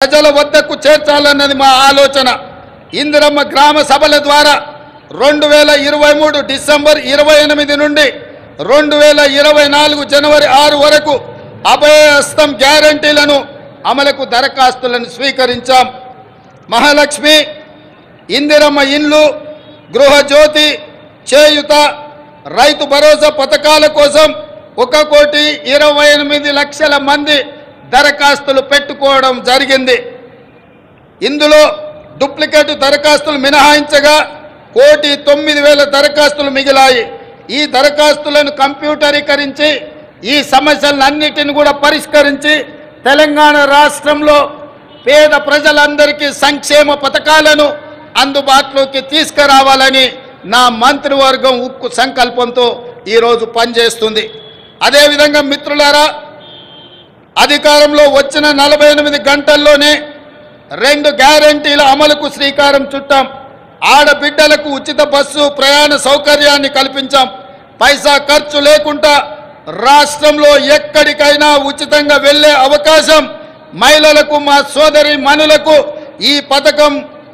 ప్రజల వద్దకు చేర్చాలన్నది మా ఆలోచన ఇందిరమ్మ గ్రామ సభల ద్వారా రెండు వేల ఇరవై మూడు డిసెంబర్ ఇరవై ఎనిమిది నుండి రెండు వేల ఇరవై నాలుగు జనవరి ఆరు వరకు అభయహస్తం గ్యారంటీలను అమలుకు దరఖాస్తులను స్వీకరించాం మహాలక్ష్మి ఇందిరమ్మ ఇండ్లు గృహజ్యోతి చేయుత రైతు భరోసా పథకాల కోసం ఒక కోటి ఇరవై ఎనిమిది లక్షల మంది దరఖాస్తులు పెట్టుకోవడం జరిగింది ఇందులో డూప్లికేట్ దరఖాస్తులు మినహాయించగా కోటి తొమ్మిది వేల దరఖాస్తులు మిగిలాయి ఈ దరఖాస్తులను కంప్యూటరీకరించి ఈ సమస్యలన్నిటిని కూడా పరిష్కరించి తెలంగాణ రాష్ట్రంలో పేద ప్రజలందరికీ సంక్షేమ పథకాలను అందుబాటులోకి తీసుకురావాలని నా మంత్రివర్గం ఉక్కు సంకల్పంతో ఈరోజు పనిచేస్తుంది అదేవిధంగా మిత్రులారా అధికారంలో వచ్చిన నలభై ఎనిమిది గంటల్లోనే రెండు గ్యారంటీల అమలుకు శ్రీకారం చుట్టాం ఆడబిడ్డలకు ఉచిత బస్సు ప్రయాణ సౌకర్యాన్ని కల్పించాం పైసా ఖర్చు లేకుండా రాష్ట్రంలో ఎక్కడికైనా ఉచితంగా వెళ్ళే అవకాశం మహిళలకు మా సోదరి మనులకు ఈ పథకం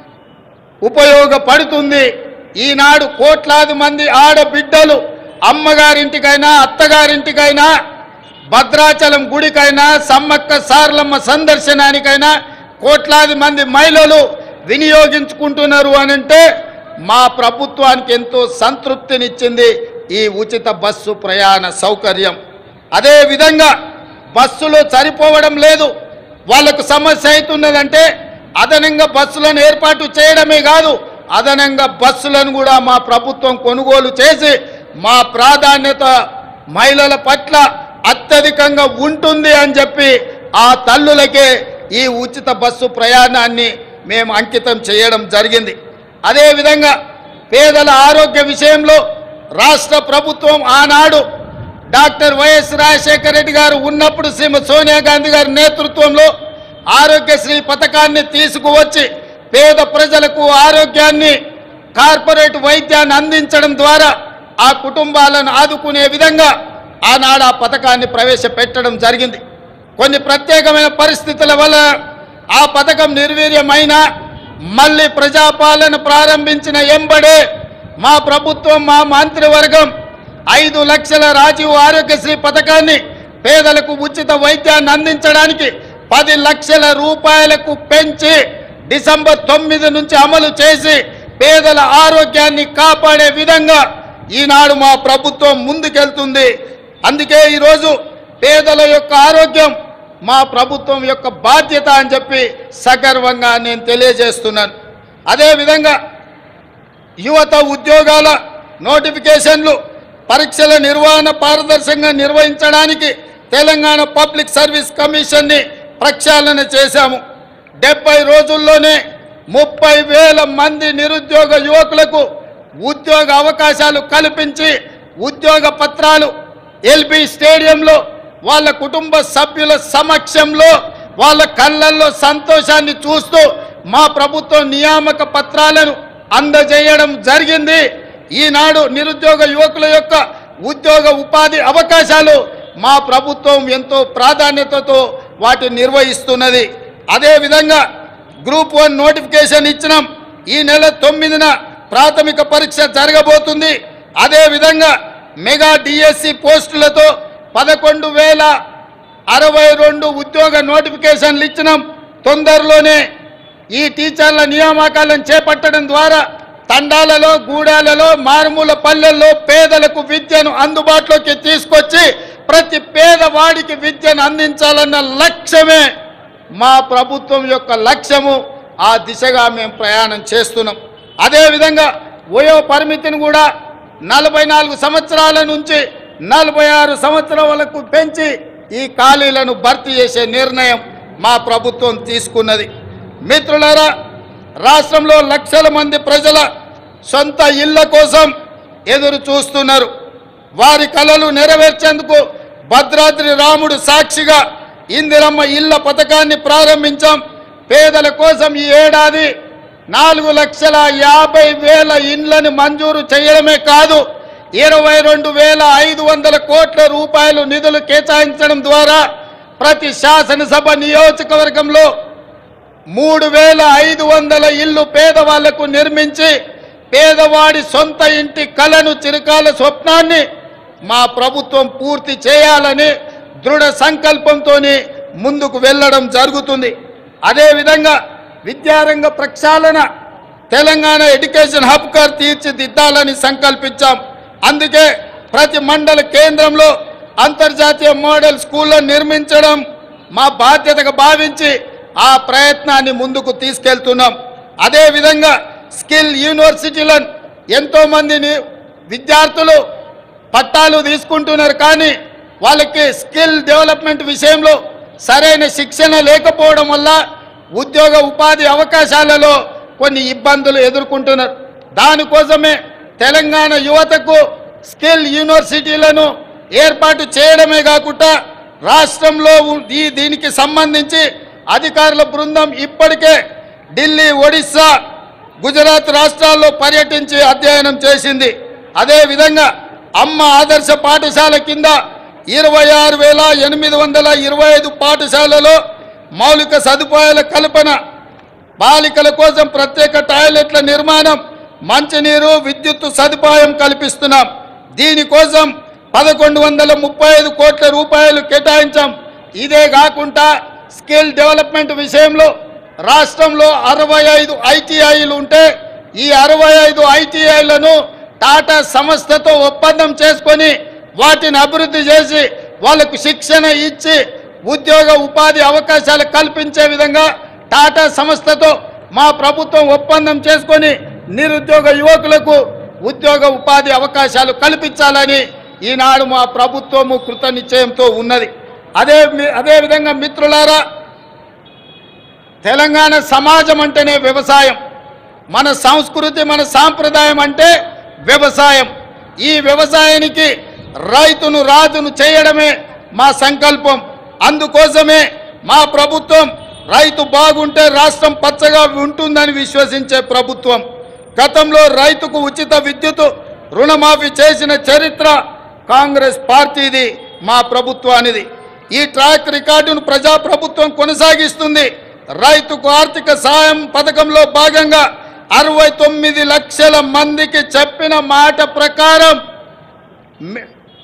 ఉపయోగపడుతుంది ఈనాడు కోట్లాది మంది ఆడబిడ్డలు అమ్మగారింటికైనా అత్తగారింటికైనా భద్రాచలం గుడికైనా సమ్మక్క సార్లమ్మ సందర్శనానికైనా కోట్లాది మంది మహిళలు వినియోగించుకుంటున్నారు అని అంటే మా ప్రభుత్వానికి ఎంతో సంతృప్తినిచ్చింది ఈ ఉచిత బస్సు ప్రయాణ సౌకర్యం అదేవిధంగా బస్సులు సరిపోవడం లేదు వాళ్ళకు సమస్య అవుతున్నదంటే అదనంగా బస్సులను ఏర్పాటు చేయడమే కాదు అదనంగా బస్సులను కూడా మా ప్రభుత్వం కొనుగోలు చేసి మా ప్రాధాన్యత మహిళల పట్ల అత్యధికంగా ఉంటుంది అని చెప్పి ఆ తల్లులకే ఈ ఉచిత బస్సు ప్రయాణాన్ని మేము అంకితం చేయడం జరిగింది అదేవిధంగా పేదల ఆరోగ్య విషయంలో రాష్ట్ర ప్రభుత్వం ఆనాడు డాక్టర్ వైఎస్ రాజశేఖర రెడ్డి గారు ఉన్నప్పుడు శ్రీమతి సోనియా గాంధీ గారి నేతృత్వంలో ఆరోగ్యశ్రీ పథకాన్ని తీసుకువచ్చి పేద ప్రజలకు ఆరోగ్యాన్ని కార్పొరేట్ వైద్యాన్ని అందించడం ద్వారా ఆ కుటుంబాలను ఆదుకునే విధంగా ఆనాడు ఆ పథకాన్ని ప్రవేశపెట్టడం జరిగింది కొన్ని ప్రత్యేకమైన పరిస్థితుల వల్ల ఆ పథకం నిర్వీర్యమైన మళ్ళీ ప్రజాపాలన ప్రారంభించిన ఎంబడే మా ప్రభుత్వం మా మంత్రివర్గం ఐదు లక్షల రాజీవ్ ఆరోగ్యశ్రీ పథకాన్ని పేదలకు ఉచిత వైద్యాన్ని అందించడానికి పది లక్షల రూపాయలకు పెంచి డిసెంబర్ తొమ్మిది నుంచి అమలు చేసి పేదల ఆరోగ్యాన్ని కాపాడే విధంగా ఈనాడు మా ప్రభుత్వం ముందుకెళ్తుంది అందుకే ఈరోజు పేదల యొక్క ఆరోగ్యం మా ప్రభుత్వం యొక్క బాధ్యత అని చెప్పి సగర్వంగా నేను తెలియజేస్తున్నాను అదేవిధంగా యువత ఉద్యోగాల నోటిఫికేషన్లు పరీక్షల నిర్వహణ పారదర్శకంగా నిర్వహించడానికి తెలంగాణ పబ్లిక్ సర్వీస్ కమిషన్ని ప్రక్షాళన చేశాము డెబ్బై రోజుల్లోనే ముప్పై వేల మంది నిరుద్యోగ యువకులకు ఉద్యోగ అవకాశాలు కల్పించి ఉద్యోగ పత్రాలు ఎల్బీ స్టేడియంలో వాళ్ళ కుటుంబ సభ్యుల సమక్షంలో వాళ్ళ కళ్ళల్లో సంతోషాన్ని చూస్తూ మా ప్రభుత్వం నియామక పత్రాలను అందజేయడం జరిగింది ఈనాడు నిరుద్యోగ యువకుల యొక్క ఉద్యోగ ఉపాధి అవకాశాలు మా ప్రభుత్వం ఎంతో ప్రాధాన్యతతో వాటిని నిర్వహిస్తున్నది అదేవిధంగా గ్రూప్ వన్ నోటిఫికేషన్ ఇచ్చినాం ఈ నెల తొమ్మిదిన ప్రాథమిక పరీక్ష జరగబోతుంది అదేవిధంగా మెగా డిఎస్సి పోస్టులతో పదకొండు వేల అరవై రెండు ఉద్యోగ నోటిఫికేషన్లు ఇచ్చినాం తొందరలోనే ఈ టీచర్ల నియామకాలను చేపట్టడం ద్వారా తండాలలో గూడాలలో మారుమూల పల్లెల్లో పేదలకు విద్యను అందుబాటులోకి తీసుకొచ్చి ప్రతి పేదవాడికి విద్యను అందించాలన్న లక్ష్యమే మా ప్రభుత్వం యొక్క లక్ష్యము ఆ దిశగా మేము ప్రయాణం చేస్తున్నాం అదేవిధంగా వయో పరిమితిని కూడా నలభై నాలుగు సంవత్సరాల నుంచి నలభై ఆరు సంవత్సరాలకు పెంచి ఈ ఖాళీలను భర్తీ చేసే నిర్ణయం మా ప్రభుత్వం తీసుకున్నది మిత్రులారా రాష్ట్రంలో లక్షల మంది ప్రజల సొంత ఇళ్ల కోసం ఎదురు చూస్తున్నారు వారి కలలు నెరవేర్చేందుకు భద్రాద్రి రాముడు సాక్షిగా ఇందిరమ్మ ఇళ్ల పథకాన్ని ప్రారంభించాం పేదల కోసం ఈ ఏడాది నాలుగు లక్షల యాభై వేల ఇండ్లను మంజూరు చేయడమే కాదు ఇరవై రెండు వేల ఐదు వందల కోట్ల రూపాయలు నిధులు కేటాయించడం ద్వారా ప్రతి శాసనసభ నియోజకవర్గంలో మూడు వేల ఐదు వందల ఇల్లు పేదవాళ్లకు నిర్మించి పేదవాడి సొంత ఇంటి కలను చిరకాల స్వప్నాన్ని మా ప్రభుత్వం పూర్తి చేయాలని దృఢ సంకల్పంతో ముందుకు వెళ్ళడం జరుగుతుంది అదేవిధంగా విద్యారంగ ప్రక్షాళన తెలంగాణ ఎడ్యుకేషన్ హబ్గా తీర్చిదిద్దాలని సంకల్పించాం అందుకే ప్రతి మండల కేంద్రంలో అంతర్జాతీయ మోడల్ స్కూళ్ళను నిర్మించడం మా బాధ్యతగా భావించి ఆ ప్రయత్నాన్ని ముందుకు తీసుకెళ్తున్నాం అదేవిధంగా స్కిల్ యూనివర్సిటీలను ఎంతో మందిని విద్యార్థులు పట్టాలు తీసుకుంటున్నారు కానీ వాళ్ళకి స్కిల్ డెవలప్మెంట్ విషయంలో సరైన శిక్షణ లేకపోవడం వల్ల ఉద్యోగ ఉపాధి అవకాశాలలో కొన్ని ఇబ్బందులు ఎదుర్కొంటున్నారు దానికోసమే తెలంగాణ యువతకు స్కిల్ యూనివర్సిటీలను ఏర్పాటు చేయడమే కాకుండా రాష్ట్రంలో ఉ- ఈ దీనికి సంబంధించి అధికారుల బృందం ఇప్పటికే ఢిల్లీ ఒడిస్సా గుజరాత్ రాష్ట్రాల్లో పర్యటించి అధ్యయనం చేసింది అదేవిధంగా అమ్మ ఆదర్శ పాఠశాల కింద ఇరవై ఆరు వేల ఎనిమిది వందల ఇరవై ఐదు పాఠశాలలో మౌలిక సదుపాయాల కల్పన బాలికల కోసం ప్రత్యేక టాయిలెట్ల నిర్మాణం మంచినీరు విద్యుత్ సదుపాయం కల్పిస్తున్నాం దీనికోసం పదకొండు వందల ముప్పై ఐదు కోట్ల రూపాయలు కేటాయించాం ఇదే కాకుండా స్కిల్ డెవలప్మెంట్ విషయంలో రాష్ట్రంలో అరవై ఐదు ఐటీఐలు ఉంటే ఈ అరవై ఐదు ఐటీఐలను టాటా సంస్థతో ఒప్పందం చేసుకొని వాటిని అభివృద్ధి చేసి వాళ్ళకు శిక్షణ ఇచ్చి ఉద్యోగ ఉపాధి అవకాశాలు కల్పించే విధంగా టాటా సంస్థతో మా ప్రభుత్వం ఒప్పందం చేసుకొని నిరుద్యోగ యువకులకు ఉద్యోగ ఉపాధి అవకాశాలు కల్పించాలని ఈనాడు మా ప్రభుత్వము కృత నిశ్చయంతో ఉన్నది అదే మీ- అదేవిధంగా మిత్రులారా తెలంగాణ సమాజం అంటేనే వ్యవసాయం మన సంస్కృతి మన సాంప్రదాయం అంటే వ్యవసాయం ఈ వ్యవసాయానికి రైతును రాజును చేయడమే మా సంకల్పం అందుకోసమే మా ప్రభుత్వం రైతు బాగుంటే రాష్ట్రం పచ్చగా ఉంటుందని విశ్వసించే ప్రభుత్వం గతంలో రైతుకు ఉచిత విద్యుత్ రుణమాఫీ చేసిన చరిత్ర కాంగ్రెస్ పార్టీది మా ప్రభుత్వానిది ఈ ట్రాక్ రికార్డును ప్రజాప్రభుత్వం కొనసాగిస్తుంది రైతుకు ఆర్థిక సాయం పథకంలో భాగంగా అరవై తొమ్మిది లక్షల మందికి చెప్పిన మాట ప్రకారం మి-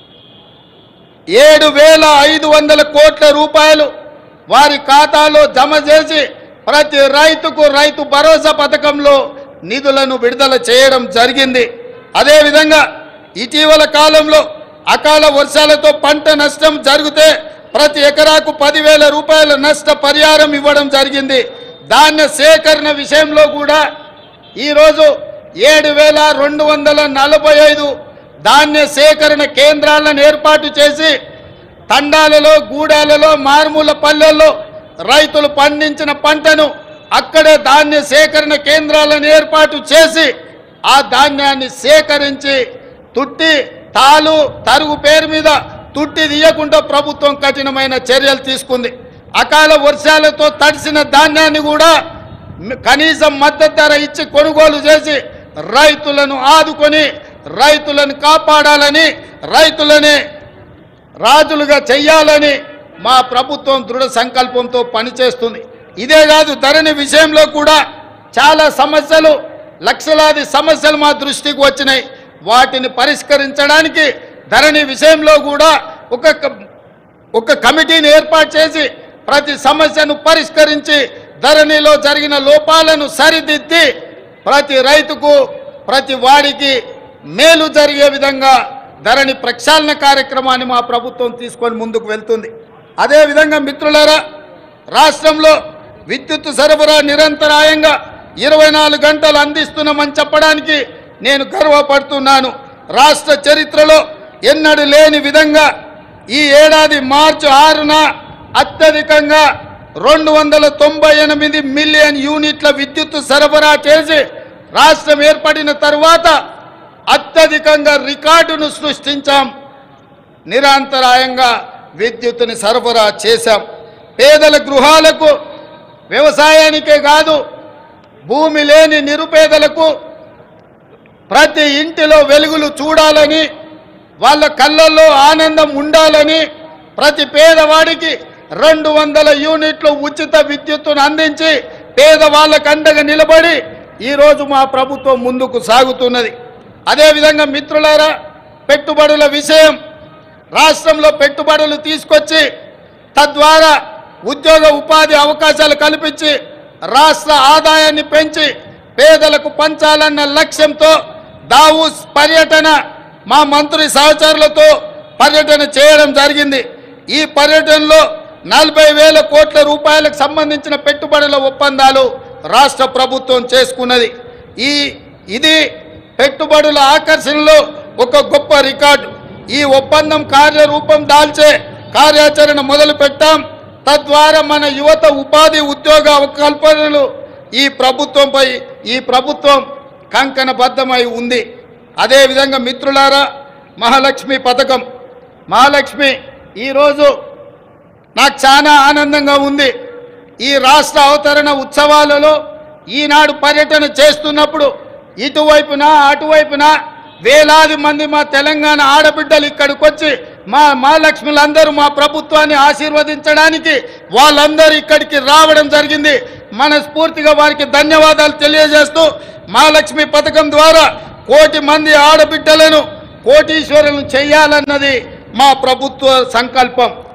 ఏడు వేల ఐదు వందల కోట్ల రూపాయలు వారి ఖాతాలో జమ చేసి ప్రతి రైతుకు రైతు భరోసా పథకంలో నిధులను విడుదల చేయడం జరిగింది అదేవిధంగా ఇటీవల కాలంలో అకాల వర్షాలతో పంట నష్టం జరిగితే ప్రతి ఎకరాకు పదివేల రూపాయల నష్ట పరిహారం ఇవ్వడం జరిగింది ధాన్య సేకరణ విషయంలో కూడా ఈరోజు ఏడు వేల రెండు వందల నలభై ఐదు ధాన్య సేకరణ కేంద్రాలను ఏర్పాటు చేసి తండాలలో గూడాలలో మారుమూల పల్లెల్లో రైతులు పండించిన పంటను అక్కడే ధాన్య సేకరణ కేంద్రాలను ఏర్పాటు చేసి ఆ ధాన్యాన్ని సేకరించి తుట్టి తాలు తరుగు పేరు మీద తుట్టి తీయకుండా ప్రభుత్వం కఠినమైన చర్యలు తీసుకుంది అకాల వర్షాలతో తడిసిన ధాన్యాన్ని కూడా మ- కనీసం మద్దతు ధర ఇచ్చి కొనుగోలు చేసి రైతులను ఆదుకొని రైతులను కాపాడాలని రైతులని రాజులుగా చెయ్యాలని మా ప్రభుత్వం దృఢ సంకల్పంతో పనిచేస్తుంది ఇదే కాదు ధరణి విషయంలో కూడా చాలా సమస్యలు లక్షలాది సమస్యలు మా దృష్టికి వచ్చినాయి వాటిని పరిష్కరించడానికి ధరణి విషయంలో కూడా ఒక క- ఒక కమిటీని ఏర్పాటు చేసి ప్రతి సమస్యను పరిష్కరించి ధరణిలో జరిగిన లోపాలను సరిదిద్ది ప్రతి రైతుకు ప్రతి వాడికి మేలు జరిగే విధంగా ధరణి ప్రక్షాళన కార్యక్రమాన్ని మా ప్రభుత్వం తీసుకొని ముందుకు వెళ్తుంది అదేవిధంగా మిత్రులారా రాష్ట్రంలో విద్యుత్ సరఫరా నిరంతరాయంగా ఇరవై నాలుగు గంటలు అందిస్తున్నామని చెప్పడానికి నేను గర్వపడుతున్నాను రాష్ట్ర చరిత్రలో ఎన్నడూ లేని విధంగా ఈ ఏడాది మార్చి ఆరున అత్యధికంగా రెండు వందల తొంభై ఎనిమిది మిలియన్ యూనిట్ల విద్యుత్ సరఫరా చేసి రాష్ట్రం ఏర్పడిన తర్వాత అత్యధికంగా రికార్డును సృష్టించాం నిరంతరాయంగా విద్యుత్తుని సరఫరా చేశాం పేదల గృహాలకు వ్యవసాయానికే కాదు భూమి లేని నిరుపేదలకు ప్రతి ఇంటిలో వెలుగులు చూడాలని వాళ్ళ కళ్ళల్లో ఆనందం ఉండాలని ప్రతి పేదవాడికి రెండు వందల యూనిట్లు ఉచిత విద్యుత్తును అందించి పేదవాళ్ళకు అండగా నిలబడి ఈరోజు మా ప్రభుత్వం ముందుకు సాగుతున్నది అదేవిధంగా మిత్రులారా పెట్టుబడుల విషయం రాష్ట్రంలో పెట్టుబడులు తీసుకొచ్చి తద్వారా ఉద్యోగ ఉపాధి అవకాశాలు కల్పించి రాష్ట్ర ఆదాయాన్ని పెంచి పేదలకు పంచాలన్న లక్ష్యంతో దావూస్ పర్యటన మా మంత్రి సహచరులతో పర్యటన చేయడం జరిగింది ఈ పర్యటనలో నలభై వేల కోట్ల రూపాయలకు సంబంధించిన పెట్టుబడుల ఒప్పందాలు రాష్ట్ర ప్రభుత్వం చేసుకున్నది ఈ ఇది పెట్టుబడుల ఆకర్షణలో ఒక గొప్ప రికార్డు ఈ ఒప్పందం కార్యరూపం దాల్చే కార్యాచరణ మొదలు పెట్టాం తద్వారా మన యువత ఉపాధి ఉద్యోగ కల్పనలు ఈ ప్రభుత్వంపై ఈ ప్రభుత్వం కంకణబద్ధమై ఉంది అదేవిధంగా మిత్రులారా మహాలక్ష్మి పథకం మహాలక్ష్మి ఈరోజు నాకు చాలా ఆనందంగా ఉంది ఈ రాష్ట్ర అవతరణ ఉత్సవాలలో ఈనాడు పర్యటన చేస్తున్నప్పుడు ఇటువైపున అటువైపున వేలాది మంది మా తెలంగాణ ఆడబిడ్డలు ఇక్కడికి వచ్చి మా మా లక్ష్ములందరూ మా ప్రభుత్వాన్ని ఆశీర్వదించడానికి వాళ్ళందరూ ఇక్కడికి రావడం జరిగింది మనస్ఫూర్తిగా వారికి ధన్యవాదాలు తెలియజేస్తూ మహాలక్ష్మి పథకం ద్వారా కోటి మంది ఆడబిడ్డలను కోటీశ్వరులను చేయాలన్నది మా ప్రభుత్వ సంకల్పం